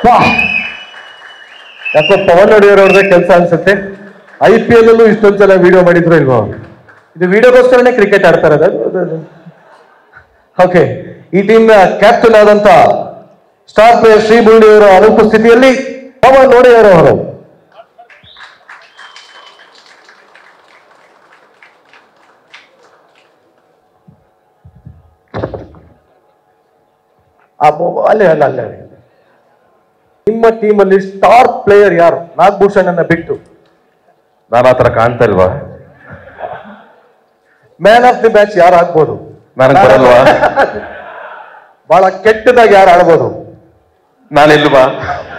ಅಬ್ಬಾ ಯಾಕೋ ಪವನ್ ಒಡೆಯರ್ ಅವ್ರದೇ ಕೆಲಸ ಅನ್ಸುತ್ತೆ ಐ ಪಿ ಎಲ್ ಅಲ್ಲೂ ಇಷ್ಟೊಂದು ಸಲ ವಿಡಿಯೋ ಮಾಡಿದ್ರು ಇಲ್ವೋ ಇದು ವಿಡಿಯೋಗೋಸ್ಕರನೇ ಕ್ರಿಕೆಟ್ ಆಡ್ತಾ ಇರೋದು ಓಕೆ ಈ ಟೀಮ್ ಕ್ಯಾಪ್ಟನ್ ಆದಂತ ಸ್ಟಾರ್ ಪ್ಲೇಯರ್ ಶ್ರೀ ಮುರಳಿ ಅವರ ಅನುಪಸ್ಥಿತಿಯಲ್ಲಿ ಪವನ್ ಒಡೆಯರ್ ಅವರು ಆ ಬೊ- ಅಲ್ಲೇ ಅಲ್ಲ ಅಲ್ಲೇ ಅಲ್ಲೇ. ನಿಮ್ಮ ಟೀಮಲ್ಲಿ ಸ್ಟಾರ್ ಪ್ಲೇಯರ್ ಯಾರು ನಾಗಭೂಷಣ್ ಅನ್ನ ಬಿಟ್ಟು ನಾನು ಆತರ ಕಾಣ್ತಾ ಇಲ್ವಾ ಮ್ಯಾನ್ ಆಫ್ ದಿ ಮ್ಯಾಚ್ ಯಾರು ಆಗ್ಬೋದು ನನಗ್ ಬರಲ್ವಾ ಬಹಳ ಕೆಟ್ಟದಾಗಿ ಯಾರು ಆಡ್ಬೋದು ನಾನಿಲ್ವಾ